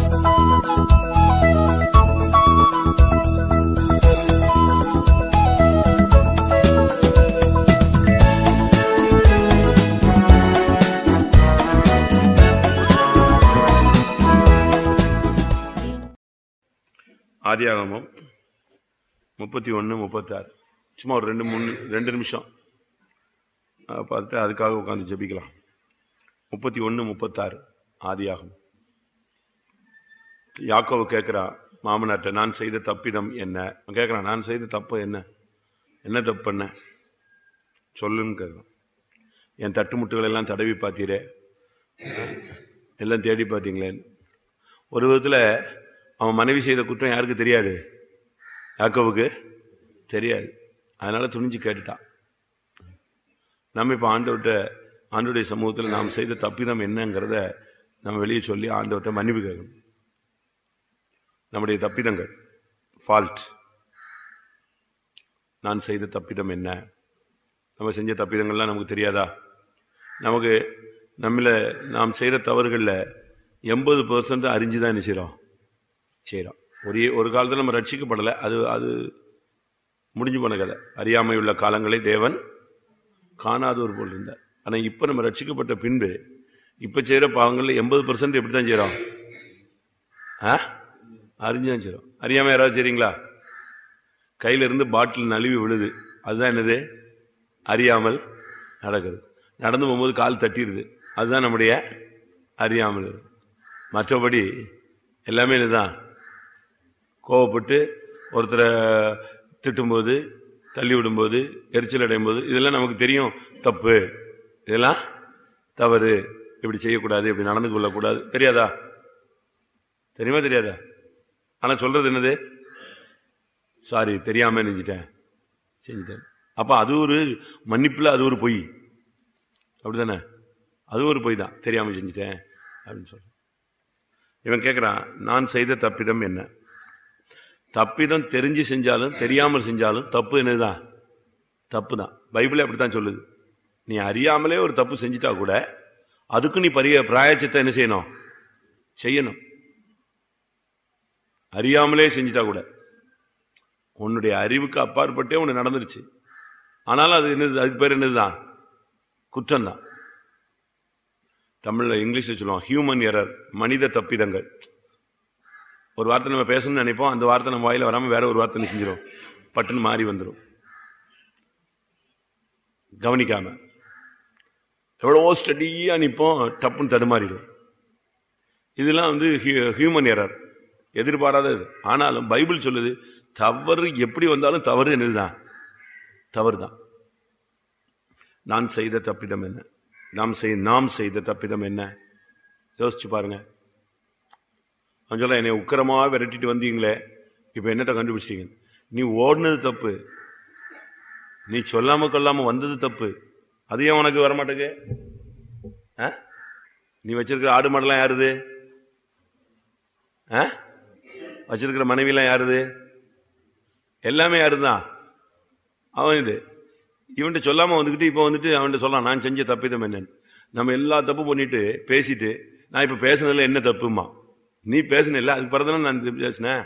ஆதியாகமம் முப்பத்தி ஒன்று முப்பத்தாறு சும்மா ஒரு ரெண்டு மூணு ரெண்டு நிமிஷம் அஹ், பார்த்துட்டு அதுக்காக உட்காந்து ஜெபிக்கலாம் முப்பத்தி ஒன்று முப்பத்தாறு ஆதியாகம் யாக்கோவு கேட்குறா மாமனார்ட்ட நான் செய்த தப்பிதம் என்ன அவன் கேட்குறான் நான் செய்த தப்பு என்ன என்ன தப்பு பண்ண சொல்லுன்னு கேட்குறான் என் தட்டுமுட்டுகள் எல்லாம் தடவி பார்த்தீரே எல்லாம் தேடி பார்த்தீங்களேன்னு ஒரு விதத்தில் அவன் மனைவி செய்த குற்றம் யாருக்கு தெரியாது யாக்கோவுக்கு தெரியாது அதனால துணிஞ்சு கேட்டுட்டான் நம்ம இப்போ ஆண்டவர்கிட்ட ஆண்டோடைய சமூகத்தில் நாம் செய்த தப்பிதம் என்னங்கிறத நம்ம வெளியே சொல்லி ஆண்டவர்கிட்ட மன்னிப்பு கேட்கணும் நம்முடைய தப்பிதங்கள் ஃபால்ட் நான் செய்த தப்பிதம் என்ன நம்ம செஞ்ச தப்பிதங்கள்லாம் நமக்கு தெரியாதா நமக்கு நம்மள நாம் செய்கிற தவறுகளில் எண்பது பர்சன்ட் அறிஞ்சு தான் என்ன செய்கிறோம் செய்கிறோம் ஒரு ஒரு காலத்தில் நம்ம ரட்சிக்கப்படலை அது அது முடிஞ்சு போன கதை அறியாமை உள்ள காலங்களை தேவன் காணாதவர் போல் இருந்தார் ஆனால் இப்போ நம்ம ரட்சிக்கப்பட்ட பின்பு இப்போ செய்கிற பாவங்களில் எண்பது பர்சன்ட் எப்படி தான் செய்கிறோம் ஆ அறிஞ்சு தான் செய்கிறோம் அறியாமல் யாராவது செய்றீங்களா கையில இருந்து பாட்டில் நழுவி விழுது அதுதான் என்னது அறியாமல் நடக்குது நடந்து போகும்போது கால் தட்டிடுது அதுதான் நம்முடைய அறியாமல் இருக்கு. மற்றபடி எல்லாமே இதுதான் கோவப்பட்டு ஒருத்தரை திட்டும்போது தள்ளி விடும்போது எரிச்சல் அடையும் போது இதெல்லாம் நமக்கு தெரியும் தப்பு இதெல்லாம் தவறு இப்படி செய்யக்கூடாது இப்படி நடந்து கொள்ளக்கூடாது தெரியாதா தெரியுமா தெரியாதா ஆனால் சொல்றது என்னது சாரி தெரியாம நெஞ்சிட்டேன் செஞ்சுட்டேன் அப்ப அது ஒரு மன்னிப்புல அது ஒரு பொய் அப்படிதானே அது ஒரு பொய் தான் தெரியாம செஞ்சுட்டேன் அப்படின்னு சொல்ற இவன் கேட்குறான் நான் செய்த தப்பிதம் என்ன தப்பிதம் தெரிஞ்சு செஞ்சாலும் தெரியாமல் செஞ்சாலும் தப்பு என்னதுதான் தப்பு தான் பைபிளே அப்படித்தான் சொல்லுது நீ அறியாமலே ஒரு தப்பு செஞ்சிட்டா கூட அதுக்கு நீ பரிய பிராயச்சத்தை என்ன செய்யணும் செய்யணும் அறியாமலே செஞ்சிட்டா கூட உன்னுடைய அறிவுக்கு அப்பாற்பட்டே ஒன்று நடந்துருச்சு ஆனாலும் அது என்னது அதுக்கு பேர் என்னதுதான் குற்றம்தான் தமிழ்ல இங்கிலீஷ்ல சொல்லுவோம் ஹியூமன் எரர் மனித தப்பிதங்கள் ஒரு வார்த்தை நம்ம பேசணும்னு நினைப்போம் அந்த வார்த்தை நம்ம வாயில வராம வேற ஒரு வார்த்தை செஞ்சிடும் பட்டுன்னு மாறி வந்துடும் கவனிக்காம எவ்வளவோ ஸ்டடியா நிற்போம் டப்புன்னு தடுமாறிடும் இதெல்லாம் வந்து ஹியூமன் எரர் எதிர்பாராதது ஆனாலும் பைபிள் சொல்லுது தவறு எப்படி வந்தாலும் தவறு என்னதுதான் தவறு தான் நான் செய்த தப்பிதம் என்ன நாம் செய் நாம் செய்த தப்பிதம் என்ன யோசிச்சு பாருங்க அவன் சொல்ல என்னை உக்கரமா விரட்டிட்டு வந்தீங்களே இப்ப என்னத்தை கண்டுபிடிச்சிங்க நீ ஓடுனது தப்பு நீ சொல்லாம கொள்ளாம வந்தது தப்பு அது ஏன் உனக்கு வரமாட்டேங்க ஆ? நீ வச்சிருக்கிற ஆடு மாடெல்லாம் யாருது ஆ? வச்சிருக்கிற மனைவிலாம் யாருது எல்லாமே யாருதான் அவன் இது இவன்கிட்ட சொல்லாம வந்துக்கிட்டு இப்போ வந்துட்டு அவன்கிட்ட சொல்லலாம் நான் செஞ்ச தப்பிதம் என்னன்னு நம்ம எல்லா தப்பு பண்ணிட்டு பேசிட்டு நான் இப்ப பேசுனதுல என்ன தப்புமா நீ பேசுன இல்ல அதுக்கு பிறகு நான் இது பேசினேன்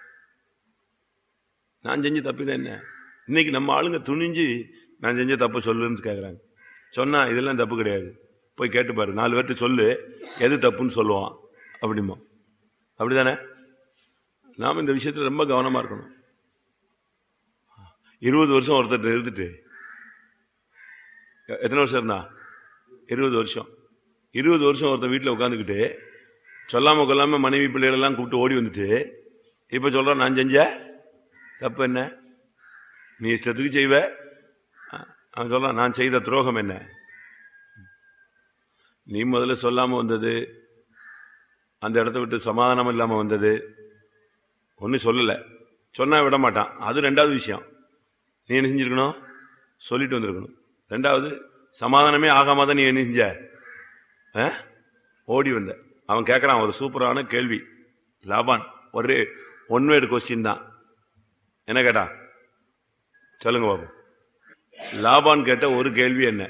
நான் செஞ்ச தப்பிதம் என்ன இன்னைக்கு நம்ம ஆளுங்க துணிஞ்சு நான் செஞ்ச தப்பு சொல்லுன்னு கேக்குறாங்க சொன்னா இதெல்லாம் தப்பு கிடையாது போய் கேட்டு பாரு நாலு பேர்ட்ட சொல்லு எது தப்புன்னு சொல்லுவான் அப்படிமா அப்படிதானே நாம் இந்த விஷயத்துல ரொம்ப கவனமா இருக்கணும் இருபது வருஷம் ஒருத்தர் இருந்துட்டு எ- எத்தனை வருஷம் இருந்தா இருபது வருஷம் இருபது வருஷம் ஒருத்தர் வீட்டில் உட்காந்துக்கிட்டு சொல்லாம கொள்ளாம மனைவி பிள்ளைகள் எல்லாம் கூப்பிட்டு ஓடி வந்துட்டு இப்ப சொல்றான் நான் செஞ்ச தப்பு என்ன நீ இஷ்டத்துக்கு செய்வ அ- அவன் சொல்றான் நான் செய்த துரோகம் என்ன நீ முதல்ல சொல்லாம வந்தது அந்த இடத்த விட்டு சமாதானம் இல்லாம வந்தது ஒன்றும் சொல்லலை சொன்னா விட மாட்டான் அது ரெண்டாவது விஷயம் நீ என்ன செஞ்சிருக்கணும் சொல்லிட்டு வந்திருக்கணும் ரெண்டாவது சமாதானமே ஆகாம தான் நீ என்ன செஞ்ச ஆ? ஓடி வந்த அவன் கேட்கறான் ஒரு சூப்பரான கேள்வி லாபான் ஒரு ஒன் வேர்டு கொஸ்டின் தான் என்ன கேட்டான் சொல்லுங்க பாபு லாபான் கேட்ட ஒரு கேள்வி என்ன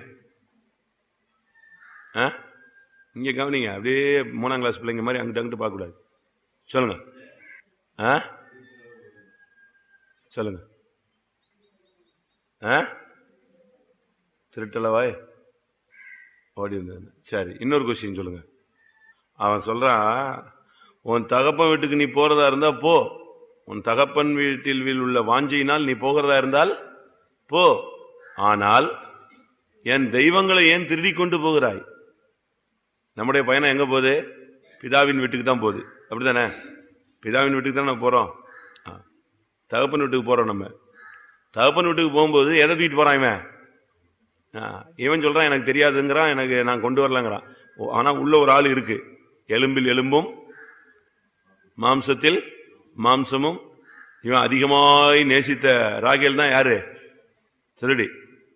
ஆ? இங்க கவனிங்க அப்படியே மூணாம் கிளாஸ் பிள்ளைங்க மாதிரி அங்கிட்ட அங்கிட்டு பார்க்க கூடாது சொல்லுங்க ஆ சொல்லுங்க ஆ திருட்டலவாய் ஓடி வந்தது சரி இன்னொரு கொஸ்டின் சொல்லுங்க அவன் சொல்றான் உன் தகப்பன் வீட்டுக்கு நீ போறதா இருந்தா போ உன் தகப்பன் வீட்டில் உள்ள வாஞ்சையினால் நீ போகிறதா இருந்தால் போ ஆனால் என் தெய்வங்களை ஏன் திருடி கொண்டு போகிறாய் நம்முடைய பயணம் எங்க போகுது பிதாவின் வீட்டுக்கு தான் போகுது அப்படிதானே பிதாவின் வீட்டுக்கு தான் நம்ம போறோம் ஆ. தகப்பன் வீட்டுக்கு போறோம் நம்ம தகப்பன் வீட்டுக்கு போகும்போது எதை தூக்கிட்டு போறான் இவன் ஆ, இவன் சொல்றான் எனக்கு தெரியாதுங்கிறான் எனக்கு நான் கொண்டு வரலங்கிறான் ஓ, ஆனா உள்ள ஒரு ஆள் இருக்கு எலும்பில் எலும்பும் மாம்சத்தில் மாம்சமும் இவன் அதிகமாய் நேசித்த ராகேல் தான் யாரு திருடி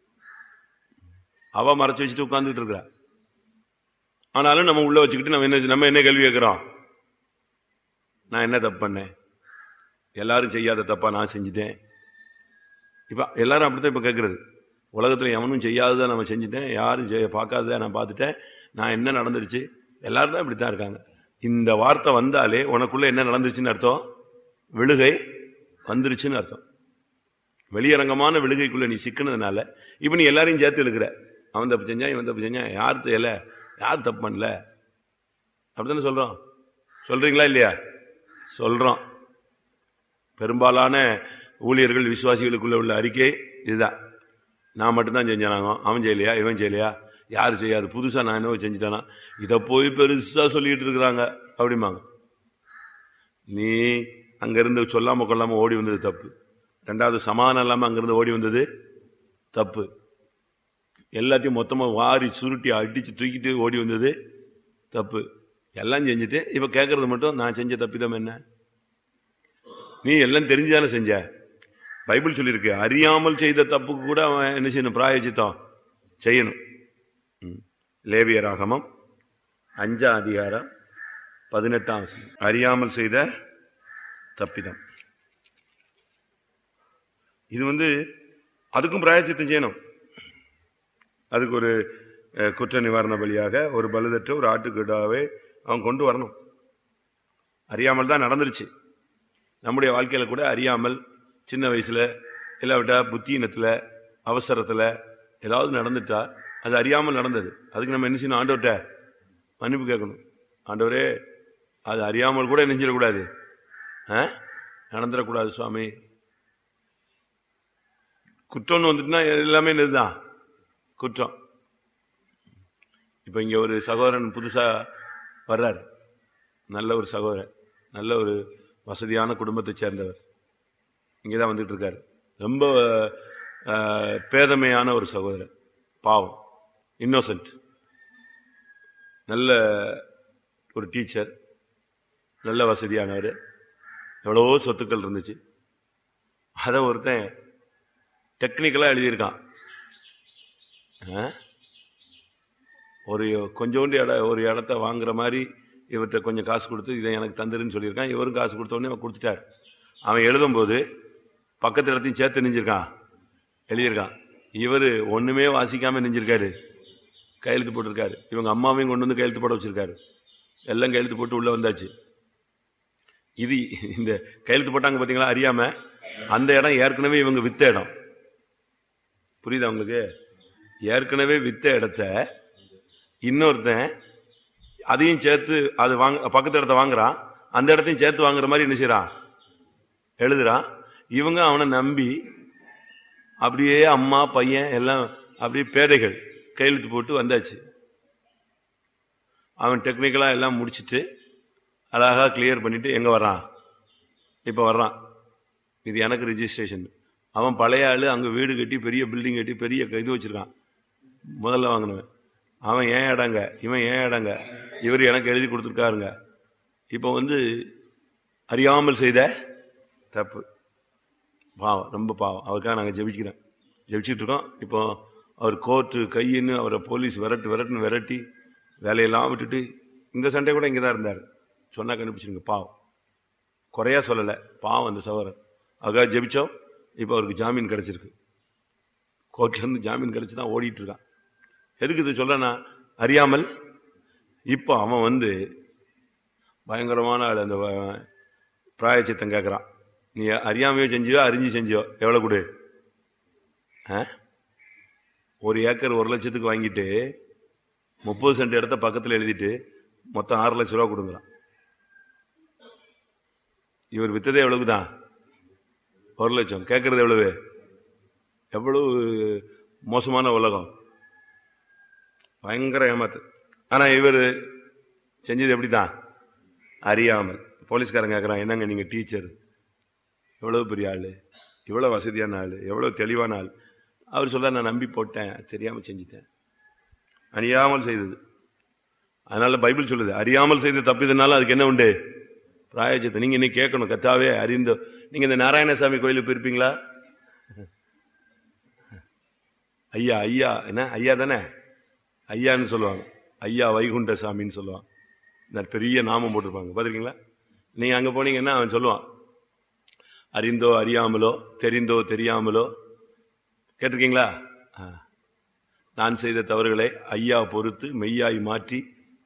அவ மறைச்சு வச்சுட்டு உட்கார்ந்துட்டு இருக்கிறா ஆனாலும் நம்ம உள்ள வச்சுக்கிட்டு நம்ம என்ன நம்ம என்ன கேள்வி கேட்கிறோம் நான் என்ன தப்பு பண்ணேன் எல்லாரும் செய்யாத தப்பா நான் செஞ்சுட்டேன் இப்ப எல்லாரும் அப்படித்தான் இப்ப கேட்கறது உலகத்துல எவனும் செய்யாததை நம்ம செஞ்சுட்டேன் யாரும் செய்ய பார்க்காததை நான் பார்த்துட்டேன் நான் என்ன நடந்துருச்சு எல்லாரும் தான் இப்படித்தான் இருக்காங்க இந்த வார்த்தை வந்தாலே உனக்குள்ள என்ன நடந்துச்சுன்னு அர்த்தம் விழுகை வந்துருச்சுன்னு அர்த்தம் வெளியரங்கமான விழுகைக்குள்ள நீ சிக்கினதுனால இப்ப நீ எல்லாரையும் சேர்த்து இழுக்கிற அவன் தப்பு செஞ்சான் இவன் தப்பு செஞ்சான் யார் தெரியல யார் தப்பு பண்ணல அப்படித்தானே சொல்றோம் சொல்றீங்களா இல்லையா சொல்றோம் பெரும்பாலான ஊழியர்கள் விசுவாசிகளுக்குள்ள உள்ள அறிக்கை இதுதான் நான் மட்டும்தான் செஞ்சானாங்க அவன் செய்யலையா இவன் செய்யலையா யார் செய்யாது புதுசா நான் என்னவோ செஞ்சுட்டானா இதை போய் பெருசா சொல்லிட்டு இருக்கிறாங்க அப்படிம்பாங்க நீ அங்கிருந்து சொல்லாம கொள்ளாம ஓடி வந்தது தப்பு ரெண்டாவது சமாதானம் இல்லாம அங்கிருந்து ஓடி வந்தது தப்பு எல்லாத்தையும் மொத்தமா வாரி சுருட்டி அடிச்சு தூக்கிட்டு ஓடி வந்தது தப்பு எல்லாம் செஞ்சுட்டு இப்ப கேட்கறது மட்டும் நான் செஞ்ச தப்பிதம் என்ன நீ எல்லாம் தெரிஞ்சுதானே செஞ்ச பைபிள் சொல்லியிருக்கு அறியாமல் செய்த தப்புக்கு கூட அவன் என்ன செய்யணும் பிராயச்சித்தம் செய்யணும் ம். லேவியராகமம் அஞ்சாம் அதிகாரம் பதினெட்டாம் வசனம் அறியாமல் செய்த தப்பிதம் இது வந்து அதுக்கும் பிராயச்சித்தம் செய்யணும் அதுக்கு ஒரு அஹ், குற்ற நிவாரண பலியாக ஒரு பலுதற்ற ஒரு ஆட்டுக்கிடாவே அவன் கொண்டு வரணும் அறியாமல் தான் நடந்துருச்சு நம்முடைய வாழ்க்கையில கூட அறியாமல் சின்ன வயசுல இல்லாவிட்டா புத்தியினத்துல அவசரத்துல ஏதாவது நடந்துட்டா அது அறியாமல் நடந்தது அதுக்கு நம்ம என்ன செய்யணும் ஆண்டவர்கிட்ட மன்னிப்பு கேட்கணும் ஆண்டவரே அது அறியாமல் கூட நெஞ்சிடக்கூடாது ஆ? நடந்துடக்கூடாது சுவாமி குற்றம்னு வந்துட்டுனா எல்லாமே இதுதான் குற்றம் இப்போ இங்க ஒரு சகோதரன் புதுசா வர்றார் நல்ல ஒரு சகோதரன் நல்ல ஒரு வசதியான குடும்பத்தை சேர்ந்தவர் இங்கே தான் வந்துட்டு இருக்காரு ரொம்ப அஹ், பேதமையான ஒரு சகோதரன் பாவம் இன்னோசன்ட் நல்ல ஒரு டீச்சர் நல்ல வசதியானவர் எவ்வளவோ சொத்துக்கள் இருந்துச்சு அதை ஒருத்தன் டெக்னிக்கலாக எழுதியிருக்கான் ஆ? ஒரு கொஞ்சோண்டு இட ஒரு இடத்த வாங்குற மாதிரி இவர்கிட்ட கொஞ்சம் காசு கொடுத்து இதை எனக்கு தந்துருன்னு சொல்லியிருக்கான் இவரும் காசு கொடுத்தோடனே அவன் கொடுத்துட்டார் அவன் எழுதும்போது பக்கத்து இடத்தையும் சேர்த்து நெஞ்சிருக்கான் எழுதியிருக்கான் இவர் ஒண்ணுமே வாசிக்காம நெஞ்சிருக்காரு கையெழுத்து போட்டிருக்காரு இவங்க அம்மாவையும் கொண்டு வந்து கையெழுத்து போட வச்சிருக்காரு எல்லாம் கையெழுத்து போட்டு உள்ள வந்தாச்சு இது இந்த கையெழுத்து போட்டாங்க பாத்தீங்களா அறியாம அந்த இடம் ஏற்கனவே இவங்க வித்த இடம் புரியுதா உங்களுக்கு ஏற்கனவே வித்த இடத்த இன்னொருத்தன் அதையும் சேர்த்து அது வாங்க பக்கத்து இடத்த வாங்குறான் அந்த இடத்தையும் சேர்த்து வாங்குற மாதிரி என்ன செய்றான் எழுதுறான் இவங்க அவனை நம்பி அப்படியே அம்மா பையன் எல்லாம் அப்படியே பேதைகள் கையெழுத்து போட்டு வந்தாச்சு அவன் டெக்னிக்கலா எல்லாம் முடிச்சிட்டு அழகா கிளியர் பண்ணிட்டு எங்க வர்றான் இப்ப வர்றான் இது எனக்கு ரிஜிஸ்ட்ரேஷன் அவன் பழைய ஆளு அங்க வீடு கட்டி பெரிய பில்டிங் கட்டி பெரிய இது வச்சிருக்கான் முதல்ல வாங்கினவன் அவன் ஏன் இடங்க இவன் ஏன் இடங்க இவர் எனக்கு எழுதி கொடுத்துருக்காருங்க இப்போ வந்து அறியாமல் செய்த தப்பு பாவம் ரொம்ப பாவம் அவருக்காக நாங்கள் ஜெபிக்கிறோம் ஜெபிச்சுட்டு இருக்கோம் இப்போ அவர் கோர்ட்டு கையின்னு அவரை போலீஸ் விரட்டு விரட்டுன்னு விரட்டி வேலையெல்லாம் விட்டுட்டு இந்த சண்டை கூட இங்கே தான் இருந்தார் சொன்னா கண்டுபிடிச்சிருங்க பாவம் குறையா சொல்லலை பாவம் அந்த சகோதரர் அதுக்காக ஜெபிச்சோம் இப்போ அவருக்கு ஜாமீன் கிடைச்சிருக்கு கோர்ட்ல இருந்து ஜாமீன் கிடைச்சு தான் ஓடிட்டு இருக்கான் எதுக்கு இது சொல்றேன்னா அறியாமல் இப்போ அவன் வந்து பயங்கரமான ஆள் அந்த வ- பிராயச்சித்தம் கேட்குறான் நீ அறியாமையோ செஞ்சியோ அறிஞ்சு செஞ்சியோ எவ்வளோ கொடு ஆ ஒரு ஏக்கர் ஒரு லட்சத்துக்கு வாங்கிட்டு முப்பது சென்ட் இடத்த பக்கத்தில் எழுதிட்டு மொத்தம் ஆறு லட்ச ரூபா கொடுங்குறான் இவர் வித்ததே எவ்வளவுக்கு தான் ஒரு லட்சம் கேட்கறது எவ்வளவு எவ்வளவு மோசமான உலகம் பயங்கர ஏமாத்து ஆனா இவர் செஞ்சது எப்படி தான் அறியாமல் போலீஸ்காரன் கேட்குறான் என்னங்க நீங்க டீச்சர் எவ்வளவு பெரிய ஆளு இவ்வளவு வசதியான ஆளு எவ்வளவு தெளிவான ஆள் அவர் சொல்ல நான் நம்பி போட்டேன் தெரியாம செஞ்சுட்டேன் அறியாமல் செய்தது அதனால பைபிள் சொல்லுது அறியாமல் செய்த தப்பிதனால அதுக்கு என்ன உண்டு பிராயச்சத்தை நீங்க இன்னைக்கு கேட்கணும் கத்தாவே அறிந்தோ நீங்க இந்த நாராயணசாமி கோயிலுக்கு போயிருப்பீங்களா ஐயா ஐயா என்ன ஐயா தானே ஐயான்னு சொல்லுவாங்க ஐயா வைகுண்ட சாமின்னு சொல்லுவாங்க இந்த பெரிய நாமம் போட்டிருப்பாங்க பார்த்துருக்கீங்களா நீங்க அங்க போனீங்கன்னா அவன் சொல்லுவான் அறிந்தோ அறியாமலோ தெரிந்தோ தெரியாமலோ கேட்டிருக்கீங்களா ஆ. நான் செய்த தவறுகளை ஐயா பொறுத்து மெய்யாய் மாற்றி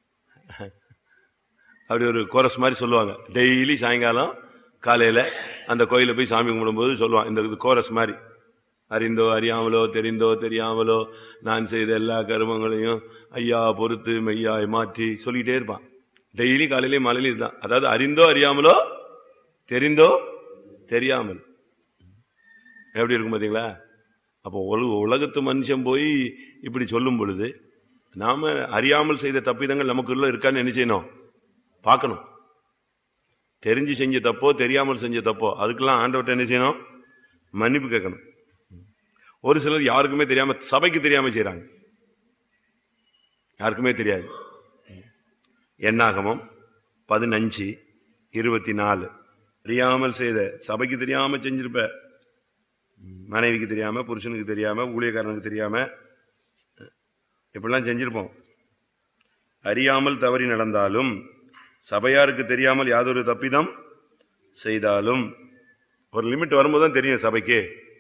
அப்படி ஒரு கோரஸ் மாதிரி சொல்லுவாங்க டெய்லி சாயங்காலம் காலையில அந்த கோயில போய் சாமி கும்பிடும்போது சொல்லுவான் இந்த இது கோரஸ் மாதிரி அறிந்தோ அறியாமலோ தெரிந்தோ தெரியாமலோ நான் செய்த எல்லா கருமங்களையும் ஐயா பொறுத்து மெய்யாய் மாற்றி சொல்லிட்டே இருப்பான் டெய்லி காலையிலேயும் மாலையிலும் இதுதான் அதாவது அறிந்தோ அறியாமலோ தெரிந்தோ தெரியாமல் எப்படி இருக்கும் பாத்தீங்களா அப்போ உலக உலகத்து மனுஷன் போய் இப்படி சொல்லும் பொழுது நாம அறியாமல் செய்த தப்பிதங்கள் நமக்குள்ள இருக்கான்னு என்ன செய்யணும் பார்க்கணும் தெரிஞ்சு செஞ்ச தப்போ தெரியாமல் செஞ்ச தப்போ அதுக்கெல்லாம் ஆண்டவர்ட்ட என்ன செய்யணும் மன்னிப்பு கேட்கணும் ஒரு சிலர் யாருக்குமே தெரியாம சபைக்கு தெரியாம செய்றாங்க யாருக்குமே தெரியாது என்னாகமம் பதினஞ்சு இருபத்தி நாலு தெரியாமல் செய்த சபைக்கு தெரியாம செஞ்சிருப்ப மனைவிக்கு தெரியாம புருஷனுக்கு தெரியாம ஊழியக்காரனுக்கு தெரியாம இப்படிலாம் செஞ்சிருப்போம் அறியாமல் தவறி நடந்தாலும் சபையாருக்கு தெரியாமல் யாதொரு தப்பிதம் செய்தாலும் ஒரு லிமிட் வரும்போது தான் தெரியும் சபைக்கு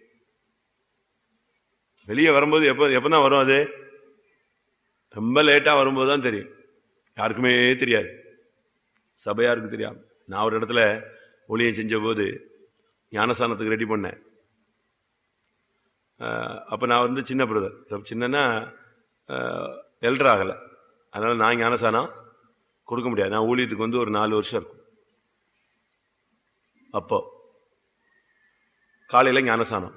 வெளியே வரும்போது எப்போ எப்பதான் வரும் அது ரொம்ப லேட்டா வரும்போது தான் தெரியும் யாருக்குமே தெரியாது சபையாருக்கு தெரியாது நான் ஒரு இடத்துல ஊழியம் செஞ்ச போது ஞானஸ்தானத்துக்கு ரெடி பண்ணேன் அஹ் அப்ப நான் வந்து சின்ன பிரதர் சின்னன்னா எல்டர் ஆகலை அதனால நான் ஞானசானம் கொடுக்க முடியாது நான் ஊழியத்துக்கு வந்து ஒரு நாலு வருஷம் இருக்கும் அப்போ காலையில் ஞானசானம்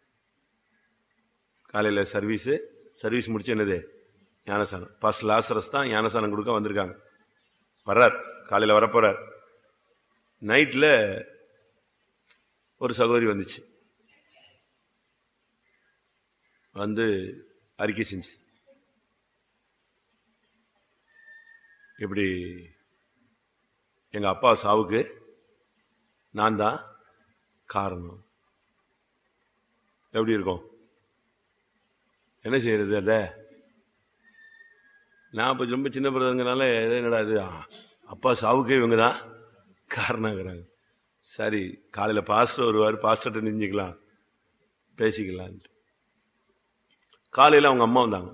காலையில் சர்வீஸு சர்வீஸ் முடிச்சு என்னது ஞானசானம் பாஸ் லாசரஸ் தான் ஞானசானம் கொடுக்க வந்திருக்காங்க வர்றார் காலையில் வரப்போறார் நைட்டில் ஒரு சகோதரி வந்துச்சு வந்து அறிக்கை செஞ்சு இப்படி எங்க அப்பா சாவுக்கு நான் தான் காரணம் எப்படி இருக்கும் என்ன செய்யறது அத நான் இப்போ ரொம்ப சின்ன பிறந்தங்கனால என்னடா இது ஆ, அப்பா சாவுக்கே இவங்க தான் காரணங்கிறாங்க சரி காலையில் பாஸ்டர் வருவார் பாஸ்டர்கிட்ட நெஞ்சிக்கலாம் பேசிக்கலான்ட்டு காலையில் அவங்க அம்மா வந்தாங்க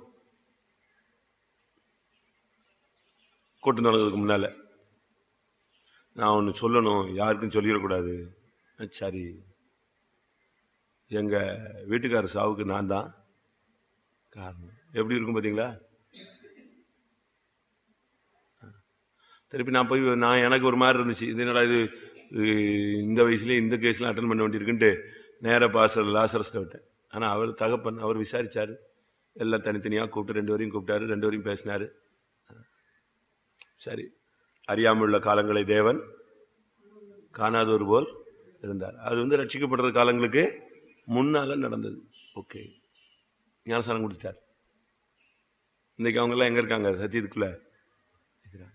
கூட்டம் நடக்கிறதுக்கு முன்னால நான் ஒன்று சொல்லணும் யாருக்கும் சொல்லிடக்கூடாது அஹ் சரி எங்க வீட்டுக்கார சாவுக்கு நான் தான் காரணம் எப்படி இருக்கும் பார்த்தீங்களா திருப்பி நான் போய் நான் எனக்கு ஒரு மாதிரி இருந்துச்சு இது என்னடா இது இது இந்த வயசுலயே இந்த கேஸ்லாம் அட்டன் பண்ண வேண்டியிருக்குன்ட்டு நேராக பாசல் லாசரஸ்ட்டை விட்டேன் ஆனால் அவர் தகப்பன் அவர் விசாரிச்சாரு எல்லாம் தனித்தனியாக கூப்பிட்டு ரெண்டு வரையும் கூப்பிட்டாரு ரெண்டு வரையும் பேசினாரு சரி அறியாமல் உள்ள காலங்களை தேவன் காணாதவர் போல் இருந்தார் அது வந்து ரட்சிக்கப்படுற காலங்களுக்கு முன்னால நடந்தது ஓகே ஞானசானம் கொடுத்துட்டார் இன்னைக்கு அவங்க எல்லாம் எங்க இருக்காங்க சத்தியத்துக்குள்ள இருக்கிறாங்க.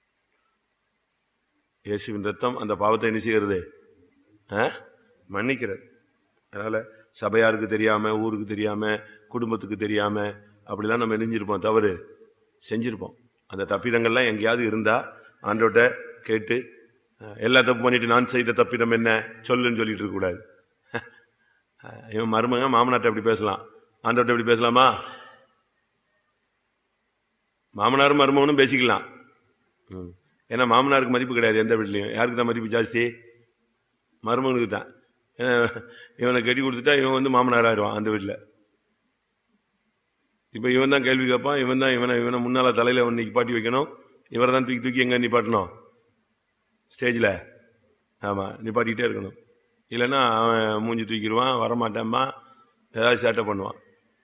இயேசுவின் ரத்தம் அந்த பாவத்தை என்ன செய்கிறது ஆ? மன்னிக்கிறது அதனால சபையாருக்கு தெரியாம ஊருக்கு தெரியாம குடும்பத்துக்கு தெரியாம அப்படிலாம் நம்ம நெஞ்சிருப்போம் தவறு செஞ்சிருப்போம் அந்த தப்பிதங்கள்லாம் எங்கேயாவது இருந்தா ஆண்டோட்ட கேட்டு அஹ், எல்லா தப்பு பண்ணிட்டு நான் செய்த தப்பிதம் என்ன சொல்லுன்னு சொல்லிட்டு இருக்க கூடாது அஹ், இவன் மருமக மாமனார்ட்ட எப்படி பேசலாம் ஆண்டோட்ட எப்படி பேசலாமா மாமனாரும் மருமகனும் பேசிக்கலாம் ம். ஏன்னா மாமனாருக்கு மதிப்பு கிடையாது எந்த வீட்லையும் யாருக்கு தான் மதிப்பு ஜாஸ்தி மருமகனுக்கு தான் ஏன்னா இவனை கட்டி கொடுத்துட்டா இவன் வந்து மாமனார் ஆயிடுவான் அந்த வீட்டில் இப்போ இவன் தான் கேள்வி கேட்பான் இவன் தான் இவனை இவனை முன்னால தலையில் அவன் நிப்பாட்டி வைக்கணும் இவரை தான் தூக்கி தூக்கி எங்கே நிப்பாட்டணும் ஸ்டேஜில் ஆமாம் நிப்பாட்டிக்கிட்டே இருக்கணும் இல்லைன்னா அவன் மூஞ்சி தூக்கிடுவான் வரமாட்டான்மா ஏதாவது சேட்டை பண்ணுவான்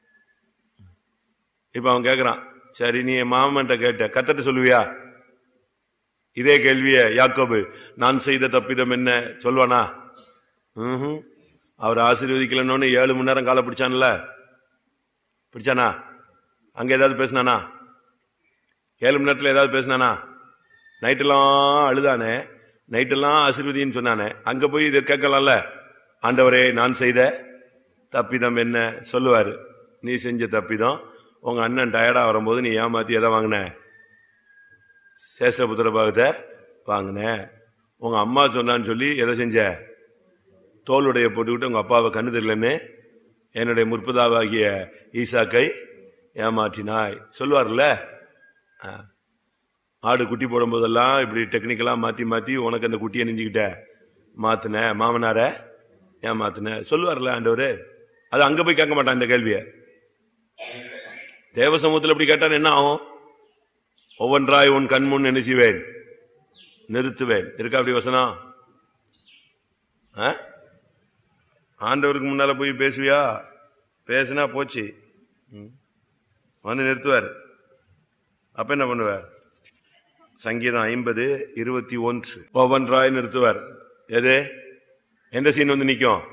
இப்போ அவன் கேட்குறான் சரி நீ என் மாமன்ட்ட கேட்ட கத்தட்ட சொல்லுவியா இதே கேள்விய யாக்கோபு நான் செய்த தப்பிதம் என்ன சொல்வானா ம்ஹும். அவர் ஆசீர்வதிக்கலன்னு ஏழு மணி நேரம் காலை பிடிச்சான்ல பிடிச்சானா அங்க ஏதாவது பேசினானா ஏழு மணி நேரத்தில் ஏதாவது பேசினானா நைட்டெல்லாம் அழுதானே நைட்டெல்லாம் ஆசீர்வதின்னு சொன்னானே அங்க போய் இதை கேட்கலாம்ல ஆண்டவரே நான் செய்த தப்பிதம் என்ன சொல்லுவாரு நீ செஞ்ச தப்பிதம் உங்க அண்ணன் டயர்டா வரும்போது நீ ஏமாத்தி எதை வாங்கின சேஷ்டபுத்திர பாகத்தை வாங்கின உங்க அம்மா சொன்னான்னு சொல்லி எதை செஞ்ச தோளுடைய போட்டுக்கிட்டு உங்க அப்பாவை கண்ணு தெரியலன்னு என்னுடைய முற்பதாவாகிய ஈசாக்கை ஏமாற்றினாய் சொல்லுவார்ல ஆ. ஆடு குட்டி போடும்போதெல்லாம் இப்படி டெக்னிக்கலா மாத்தி மாத்தி உனக்கு அந்த குட்டியை நெஞ்சுக்கிட்ட மாத்தின மாமனார ஏமாத்தின சொல்லுவார்ல ஆண்டவரு அது அங்க போய் கேட்க மாட்டான் இந்த கேள்வியை தேவ சமூகத்தில் இப்படி கேட்டான் என்ன ஆகும் ஒவ்வொன்றாய் உன் கண்முன் என்ன செய்வேன் நிறுத்துவேன் இருக்கா அப்படி வசனம் ஆ? ஆண்டவருக்கு முன்னால போய் பேசுவியா பேசினா போச்சு ம். வந்து நிறுத்துவார் அப்ப என்ன பண்ணுவார் சங்கீதம் ஐம்பது இருபத்தி ஒன்று ஒவ்வொன்றாய் நிறுத்துவார் எது எந்த சீன் வந்து நிக்கும்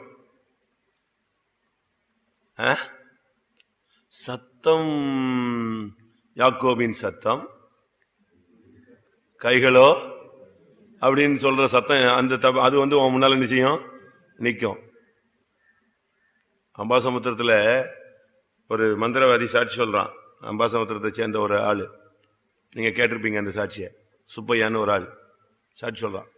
ஆ? சத்தம் யாக்கோபின் சத்தம் கைகளோ அப்படின்னு சொல்ற சத்தம் அந்த தப- அது வந்து உன் முன்னால என்ன செய்யும் நிக்கும் அம்பாசமுத்திரத்துல ஒரு மந்திரவாதி சாட்சி சொல்றான் அம்பாசமுத்திரத்தை சேர்ந்த ஒரு ஆளு நீங்க கேட்டிருப்பீங்க அந்த சாட்சியை சுப்பையான்னு ஒரு ஆள் சாட்சி சொல்றான்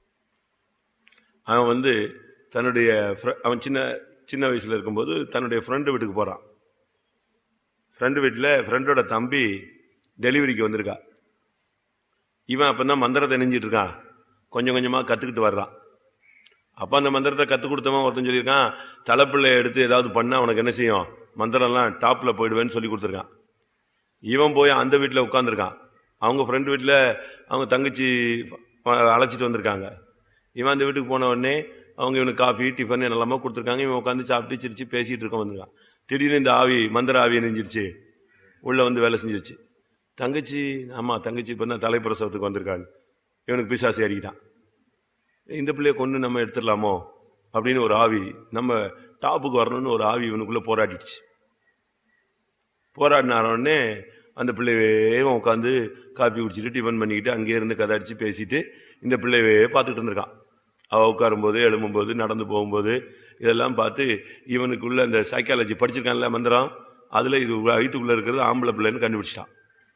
அவன் வந்து தன்னுடைய fr- அவன் சின்ன சின்ன வயசுல இருக்கும்போது தன்னுடைய ஃப்ரெண்டு வீட்டுக்கு போறான் ஃப்ரெண்டு வீட்டில் ஃப்ரெண்டோட தம்பி டெலிவரிக்கு வந்திருக்கா இவன் அப்பதான் மந்திரத்தை நெஞ்சிட்டு இருக்கான் கொஞ்சம் கொஞ்சமா கத்துக்கிட்டு வர்றான் அப்ப அந்த மந்திரத்தை கத்துக் கொடுத்தவன் ஒருத்தன் சொல்லியிருக்கான் தலைப்பிள்ளை எடுத்து ஏதாவது பண்ணா உனக்கு என்ன செய்யும் மந்திரம்லாம் டாப்ல போயிடுவேன்னு சொல்லி கொடுத்துருக்கான் இவன் போய் அந்த வீட்டில் உட்காந்துருக்கான் அவங்க ஃப்ரெண்டு வீட்டில் அவங்க தங்கச்சி அஹ், அழைச்சிட்டு வந்திருக்காங்க இவன் அந்த வீட்டுக்கு போன உடனே அவங்க இவனுக்கு காஃபி டிஃபன் எல்லாமே கொடுத்துருக்காங்க இவன் உட்காந்து சாப்பிட்டு சிரிச்சு பேசிட்டு இருக்க வந்திருக்கான் திடீர்னு இந்த ஆவி மந்திர ஆவி நெஞ்சிருச்சு உள்ள வந்து வேலை செஞ்சிருச்சு தங்கச்சி ஆமா தங்கச்சி இப்போ தான் தலைப்பிரசவத்துக்கு வந்திருக்காள் இவனுக்கு பிசாசு ஏறிக்கிட்டான் இந்த பிள்ளைய கொண்டு நம்ம எடுத்துடலாமோ அப்படின்னு ஒரு ஆவி நம்ம டாப்புக்கு வரணும்னு ஒரு ஆவி இவனுக்குள்ள போராடிடுச்சு போராடின உடனே அந்த பிள்ளையே உட்காந்து காப்பி குடிச்சிட்டு டிஃபன் பண்ணிக்கிட்டு அங்கேயே இருந்து கதை அடிச்சு பேசிட்டு இந்த பிள்ளையவே பார்த்துட்டு இருந்திருக்கான் அவ உட்காரும்போது எழும்பும்போது நடந்து போகும்போது இதெல்லாம் பார்த்து இவனுக்குள்ள அந்த சைக்காலஜி படிச்சிருக்கான்ல மந்திரம் அதுல இது வயிற்றுக்குள்ள இருக்கிறது ஆம்பளை பிள்ளைன்னு கண்டுபிடிச்சிட்டான்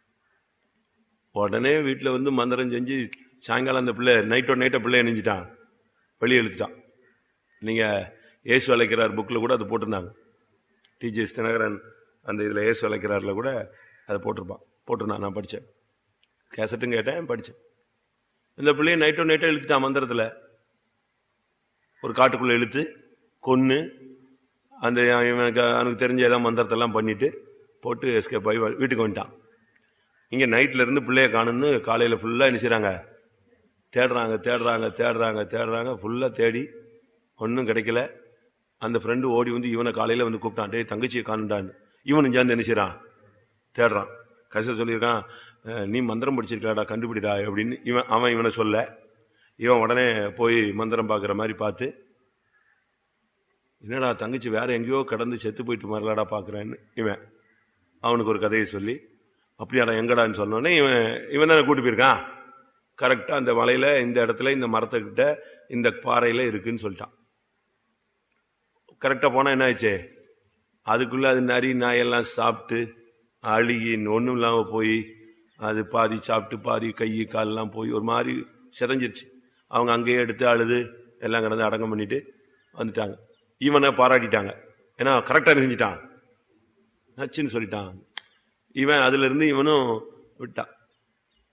உடனே வீட்டில் வந்து மந்திரம் செஞ்சு சாயங்காலம் அந்த பிள்ளை நைட்டோ நைட்டோ பிள்ளைய நெஞ்சிட்டான் வெளியே இழுத்துட்டான் நீங்க ஏசு அழைக்கிறார் புக்கில் கூட அது போட்டிருந்தாங்க டிஜிஎஸ் தினகரன் அந்த இதில் ஏசு அழைக்கிறார்ல கூட அதை போட்டிருப்பான் போட்டிருந்தான் நான் படித்தேன் கேசட்டும் கேட்டேன் படித்தேன் இந்த பிள்ளைய நைட்டோ நைட்டோ இழுத்துட்டான் மந்திரத்தில் ஒரு காட்டுக்குள்ளே இழுத்து கொன்று அந்த இவனுக்கு அவனுக்கு தெரிஞ்ச ஏதாவது மந்திரத்தெல்லாம் பண்ணிட்டு போட்டு எஸ்கேப் ஆகி வ- வீட்டுக்கு வந்துட்டான் இங்கே நைட்ல இருந்து பிள்ளைய காணுன்னு காலையில் ஃபுல்லாக என்ன செய்றாங்க தேடுறாங்க தேடுறாங்க தேடுறாங்க தேடுறாங்க ஃபுல்லாக தேடி ஒன்றும் கிடைக்கல அந்த ஃப்ரெண்டு ஓடி வந்து இவனை காலையில் வந்து கூப்பிட்டான் டேய் தங்கச்சியை காணுண்டான்னு இவனும் சேர்ந்து என்ன செய்றான் தேடுறான் கடைசியில் சொல்லியிருக்கான் "அஹ், நீ மந்திரம் படிச்சிருக்கலாடா கண்டுபிடிடா அப்படின்னு இவன் அவன் இவனை சொல்ல இவன் உடனே போய் மந்திரம் பார்க்குற மாதிரி பார்த்து என்னடா தங்கச்சி வேற எங்கேயோ கடந்து செத்து போயிட்டு மாதிரிலாடா பார்க்குறேன்னு இவன் அவனுக்கு ஒரு கதையை சொல்லி அப்படியாடா எங்கடான்னு சொன்னோடனே இவன் இவன் தானே கூட்டி போயிருக்கான் கரெக்டாக அந்த மலையில இந்த இடத்துல இந்த மரத்துக்கிட்ட இந்த பாறையில இருக்குன்னு சொல்லிட்டான் கரெக்டாக போனால் என்ன ஆச்சு அதுக்குள்ள அது நரி நாயெல்லாம் சாப்பிட்டு அழுகி ஒன்றும் இல்லாமல் போய் அது பாதி சாப்பிட்டு பாதி கை கால்லாம் போய் ஒரு மாதிரி சிதஞ்சிருச்சு அவங்க அங்கேயே எடுத்து அழுது எல்லாம் கிடந்து அடங்கம் பண்ணிட்டு வந்துட்டாங்க இவனை பாராட்டிட்டாங்க ஏன்னா கரெக்டாக செஞ்சுட்டான் நச்சுன்னு சொல்லிட்டான் இவன் அதுல இருந்து இவனும் விட்டான்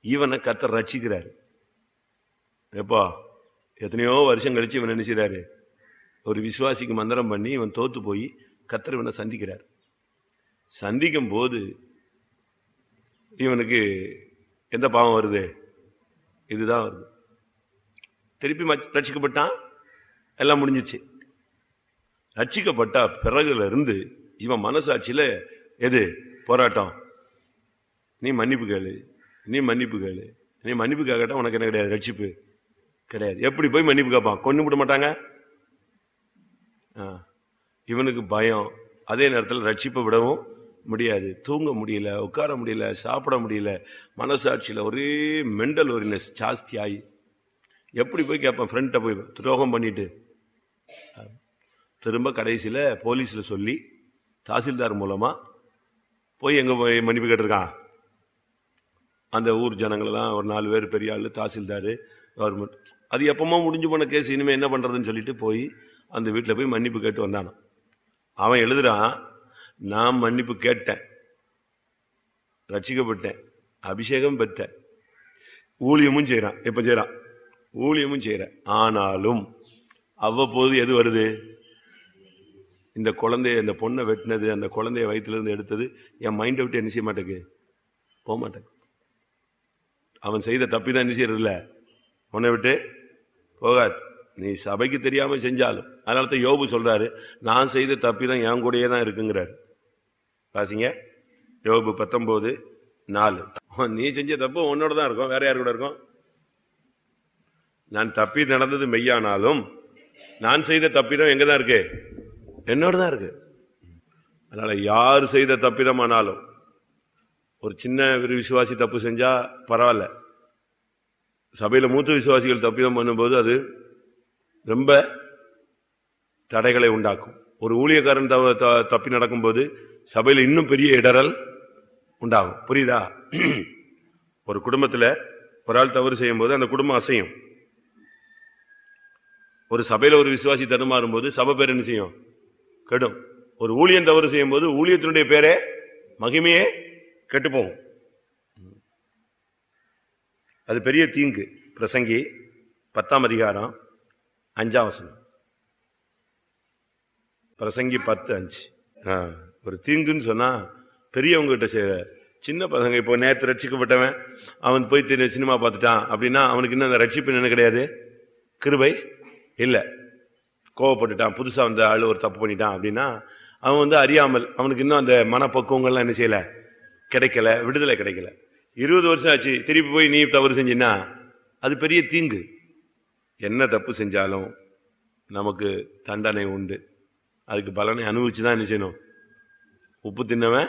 இவனை கத்தர் ரட்சிக்கிறார் எப்போ எத்தனையோ வருஷம் கழிச்சு இவன் என்ன செய்றாரு ஒரு விசுவாசிக்கு மந்திரம் பண்ணி இவன் தோத்து போய் கத்தர் இவனை சந்திக்கிறார் சந்திக்கும் போது இவனுக்கு எந்த பாவம் வருது இதுதான் வருது திருப்பி மச்- ரட்சிக்கப்பட்டான் எல்லாம் முடிஞ்சிச்சு ரட்சிக்கப்பட்ட பிறகுல இருந்து இவன் மனசாட்சியில எது போராட்டம் நீ மன்னிப்பு கேளு நீ மன்னிப்பு கேளு நீ மன்னிப்பு கேட்கட்டா உனக்கு என்ன கிடையாது ரட்சிப்பு கிடையாது எப்படி போய் மன்னிப்பு கேட்பான் கொண்டு விட மாட்டாங்க ஆ. இவனுக்கு பயம் அதே நேரத்தில் ரட்சிப்பை விடவும் முடியாது தூங்க முடியல உட்கார முடியல சாப்பிட முடியல மனசாட்சியில் ஒரே மெண்டல் ஒரினஸ் ஜாஸ்தி ஆகி எப்படி போய் கேட்பான் ஃப்ரெண்ட்டை போய் துரோகம் பண்ணிட்டு திரும்ப கடைசியில் போலீஸில் சொல்லி தாசில்தார் மூலமாக போய் எங்கே போய் மன்னிப்பு கேட்டிருக்கான் அந்த ஊர் ஜனங்களெல்லாம் ஒரு நாலு பேர் பெரிய ஆள் தாசில்தார் கவர்மெண்ட் அது எப்பமோ முடிஞ்சு போன கேஸ் இனிமேல் என்ன பண்ணுறதுன்னு சொல்லிட்டு போய் அந்த வீட்டில் போய் மன்னிப்பு கேட்டு வந்தானான் அவன் எழுதுறான் நான் மன்னிப்பு கேட்டேன் ரட்சிக்கப்பட்டேன் அபிஷேகம் பெற்றேன் ஊழியமும் செய்கிறான் எப்போ செய்கிறான் ஊழியமும் செய்கிறேன் ஆனாலும் அவ்வப்போது எது வருது இந்த குழந்தைய இந்த பொண்ணை வெட்டினது அந்த குழந்தைய வயித்துல இருந்து எடுத்தது என் மைண்டை விட்டு என்ன செய்ய மாட்டேங்குது போக மாட்டேன் அவன் செய்த தப்பி தான் என்ன செய்யறதில்ல உன்னை விட்டு போகாது நீ சபைக்கு தெரியாம செஞ்சாலும் அதனால தான் யோபு சொல்றாரு நான் செய்த தப்பி தான் என் கூடயே தான் இருக்குங்கிறாரு பாசிங்க யோபு பத்தொன்பது நாலு நீ செஞ்ச தப்பு உன்னோட தான் இருக்கும் வேற யார் கூட இருக்கும் நான் தப்பி நடந்தது மெய்யானாலும் நான் செய்த தப்பிதம் எங்க தான் இருக்கு என்னோட தான் இருக்கு அதனால யார் செய்த தப்பிதமானாலும் ஒரு சின்ன ஒரு விசுவாசி தப்பு செஞ்சா பரவாயில்ல சபையில மூத்த விசுவாசிகள் தப்பிதம் பண்ணும்போது அது ரொம்ப தடைகளை உண்டாக்கும் ஒரு ஊழியக்காரன் தவ- த- தப்பி நடக்கும்போது சபையில இன்னும் பெரிய இடரல் உண்டாகும் புரியுதா ஒரு குடும்பத்துல ஒரு ஆள் தவறு செய்யும் போது அந்த குடும்பம் அசையும் ஒரு சபையில ஒரு விசுவாசி தடுமாறும் போது சபை பேர் என்ன செய்யும் கெடும் ஒரு ஊழியன் தவறு செய்யும் போது ஊழியத்தினுடைய பேரே மகிமையே கெட்டு போகும் அது பெரிய தீங்கு பிரசங்கி பத்தாம் அதிகாரம் அஞ்சாம் வசனம் பிரசங்கி பத்து அஞ்சு ஆ, ஒரு தீங்குன்னு சொன்னா பெரியவங்க கிட்ட செய்யற சின்ன பசங்க இப்போ நேற்று ரட்சிக்கப்பட்டவன் அவன் போய் திரு சினிமா பார்த்துட்டான் அப்படின்னா அவனுக்கு இன்னும் அந்த ரட்சிப்பு என்ன கிடையாது கிருபை இல்லை கோவப்பட்டுட்டான் புதுசா வந்த ஆளு ஒரு தப்பு பண்ணிட்டான் அப்படின்னா அவன் வந்து அறியாமல் அவனுக்கு இன்னும் அந்த மனப்பக்குவங்கள்லாம் என்ன செய்யல கிடைக்கல விடுதலை கிடைக்கல இருபது வருஷம் ஆச்சு திருப்பி போய் நீ தவறு செஞ்சின்னா அது பெரிய தீங்கு என்ன தப்பு செஞ்சாலும் நமக்கு தண்டனை உண்டு அதுக்கு பலனை அனுபவிச்சு தான் என்ன செய்யணும் உப்பு தின்னவன்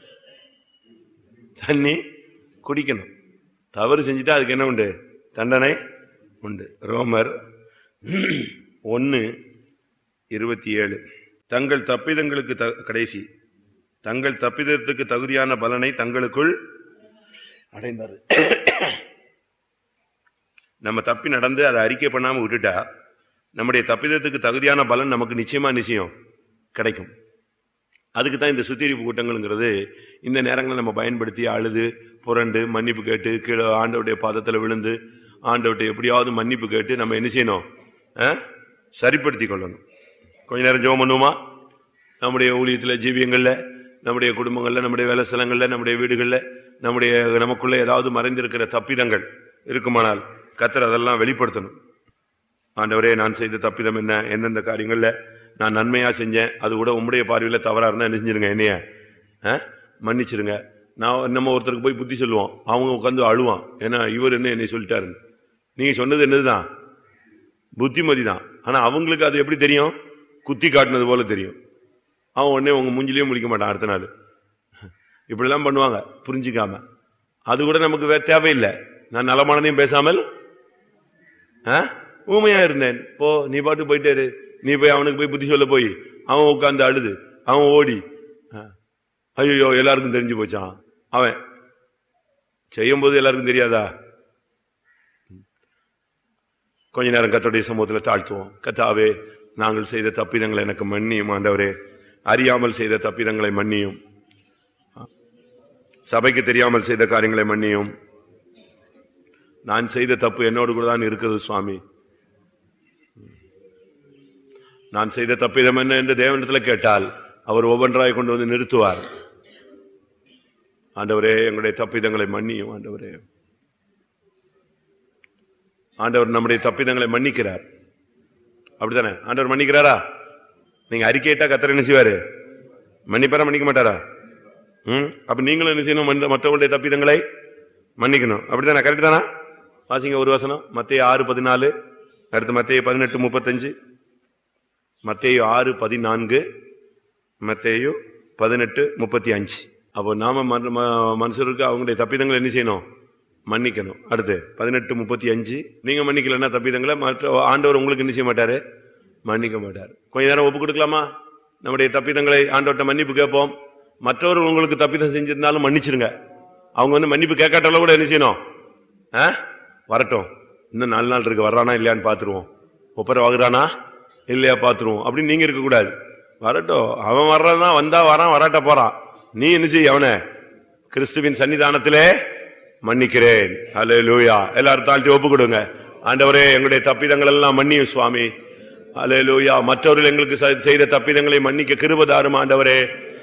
தண்ணி குடிக்கணும் தவறு செஞ்சுட்டா அதுக்கு என்ன உண்டு தண்டனை உண்டு ரோமர் ஒன்று இருபத்தி ஏழு தங்கள் தப்பிதங்களுக்கு த- கடைசி தங்கள் தப்பிதத்துக்கு தகுதியான பலனை தங்களுக்குள் அடைந்தார் நம்ம தப்பி நடந்து அதை அறிக்கை பண்ணாம விட்டுட்டா நம்முடைய தப்பிதத்துக்கு தகுதியான பலன் நமக்கு நிச்சயமா நிச்சயம் கிடைக்கும் அதுக்கு தான் இந்த சுத்திகரிப்பு கூட்டங்கள்ங்கிறது இந்த நேரங்களை நம்ம பயன்படுத்தி அழுது புரண்டு மன்னிப்பு கேட்டு கீழே ஆண்டவருடைய பாதத்தில் விழுந்து ஆண்டவர்கிட்ட எப்படியாவது மன்னிப்பு கேட்டு நம்ம என்ன செய்யணும் ஆ? சரிப்படுத்தி கொள்ளணும் கொஞ்ச நேரம் ஜெபம் பண்ணுவோமா நம்முடைய ஊழியத்தில் ஜீவியங்களில் நம்முடைய குடும்பங்களில் நம்முடைய வேலை ஸ்தலங்களில் நம்முடைய வீடுகளில் நம்முடைய நமக்குள்ள ஏதாவது மறைந்திருக்கிற தப்பிதங்கள் இருக்குமானால் கத்தர் அதெல்லாம் வெளிப்படுத்தணும் ஆண்டவரே நான் செய்த தப்பிதம் என்ன எந்தெந்த காரியங்கள்ல நான் நன்மையா செஞ்சேன் அது கூட உம்முடைய பார்வையில தவறா இருந்தா என்ன செஞ்சிருங்க என்னைய ஆ? மன்னிச்சிருங்க நான் நம்ம ஒருத்தருக்கு போய் புத்தி சொல்லுவோம் அவங்க உட்காந்து அழுவான் ஏன்னா இவர் என்ன என்னை சொல்லிட்டாருன்னு நீங்க சொன்னது என்னதுதான் புத்திமதி தான் ஆனா அவங்களுக்கு அது எப்படி தெரியும் குத்தி காட்டினது போல தெரியும் அவன் உடனே உங்க மூஞ்சிலையும் முழிக்க மாட்டான் அடுத்த நாள் இப்படிலாம் பண்ணுவாங்க புரிஞ்சுக்காம அது கூட நமக்கு வே- தேவையில்லை நான் நலமானதையும் பேசாமல் ஆ? ஊமையா இருந்தேன் போ நீ பாட்டு போயிட்டே இரு நீ போய் அவனுக்கு போய் புத்தி சொல்ல போய் அவன் உட்கார்ந்து அழுது அவன் ஓடி ஐயோ எல்லாருக்கும் தெரிஞ்சு போச்சான் அவன் செய்யும் போது எல்லாருக்கும் தெரியாதா கொஞ்ச நேரம் கத்தோடைய சமூகத்தில் தாழ்த்துவோம் கத்தாவே நாங்கள் செய்த தப்பிதங்களை எனக்கு மன்னியும் ஆண்டவரே அறியாமல் செய்த தப்பிதங்களை மன்னியும் சபைக்கு தெரியாமல் செய்த காரியங்களை மன்னியும் நான் செய்த தப்பு என்னோடு கூட தான் இருக்குது சுவாமி நான் செய்த தப்பிதம் என்ன என்று தேவனிடத்தில் கேட்டால் அவர் ஒவ்வொன்றாய் கொண்டு வந்து நிறுத்துவார் ஆண்டவரே எங்களுடைய தப்பிதங்களை மன்னியும் ஆண்டவரே ஆண்டவர் நம்முடைய தப்பிதங்களை மன்னிக்கிறார் அப்படித்தானே ஆண்டவர் மன்னிக்கிறாரா நீங்க அறிக்கையிட்டா கத்தர் என்ன செய்வாரு மன்னிப்பாரா மன்னிக்க மாட்டாரா ம் அப்ப நீங்களும் என்ன செய்யணும் மன்ன- மற்றவங்களுடைய தப்பிதங்களை மன்னிக்கணும் அப்படித்தானே கரெக்ட் தானா வாசிங்க ஒரு வசனம் மத்திய ஆறு பதினாலு அடுத்து மத்திய பதினெட்டு முப்பத்தஞ்சு மத்தேயு ஆறு பதினான்கு மத்தேயு பதினெட்டு முப்பத்தி அஞ்சு அப்போ நாம மன- ம- மனுஷருக்கு அவங்களுடைய தப்பிதங்களை என்ன செய்யணும் மன்னிக்கணும் அடுத்து பதினெட்டு முப்பத்தி அஞ்சு நீங்க மன்னிக்கலன்னா தப்பிதங்களை மற்ற ஆண்டவர் உங்களுக்கு என்ன செய்ய மாட்டாரு மன்னிக்க மாட்டார் கொஞ்ச நேரம் ஒப்பு கொடுக்கலாமா நம்முடைய தப்பிதங்களை ஆண்டவர்கிட்ட மன்னிப்பு கேட்போம் மற்றவர்கள் உங்களுக்கு தப்பிதம் செஞ்சிருந்தாலும் மன்னிச்சிருங்க அவங்க வந்து மன்னிப்பு கேட்காட்டால கூட என்ன செய்யணும் ஆ? வரட்டும் இன்னும் நாலு நாள் இருக்கு வர்றானா இல்லையான்னு பார்த்துருவோம் ஒப்பரை வாங்குறானா இல்லையா பார்த்துருவோம் அப்படின்னு நீங்க இருக்கக்கூடாது வரட்டும் அவன் வர்றதான் வந்தா வரான் வராட்ட போறான் நீ என்ன செய்ய அவனை கிறிஸ்துவின் சன்னிதானத்திலே மன்னிக்கிறேன் ஹலே லூயா எல்லாரும் தாழ்த்தி ஒப்பு கொடுங்க ஆண்டவரே எங்களுடைய தப்பிதங்கள் எல்லாம் மன்னியும் சுவாமி ஹலே லூயா மற்றவர்கள் எங்களுக்கு செ- செய்த தப்பிதங்களை மன்னிக்க கிருபதாரும் ஆண்டவரே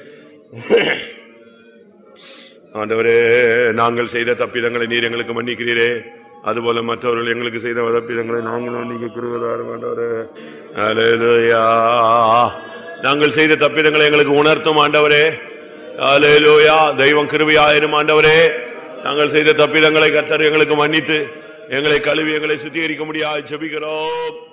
ஆண்டவரே நாங்கள் செய்த தப்பிதங்களை நீர் எங்களுக்கு மன்னிக்கிறீரே அதுபோல மற்றவர்கள் எங்களுக்கு செய்த தப்பிதங்களை நாங்கள் மன்னிக்க கிருபதாரும் ஆண்டவரே ஹalleluya நாங்கள் செய்த தப்பிதங்களை எங்களுக்கு உணர்த்தும் ஆண்டவரே ஹalleluya தெய்வம் கிருபையாயிரும் ஆண்டவரே நாங்கள் செய்த தப்பிதங்களை கர்த்தர் எங்களுக்கு மன்னித்து எங்களை கழுவி எங்களை சுத்திகரிக்க முடியாது ஜெபிக்கிறோம்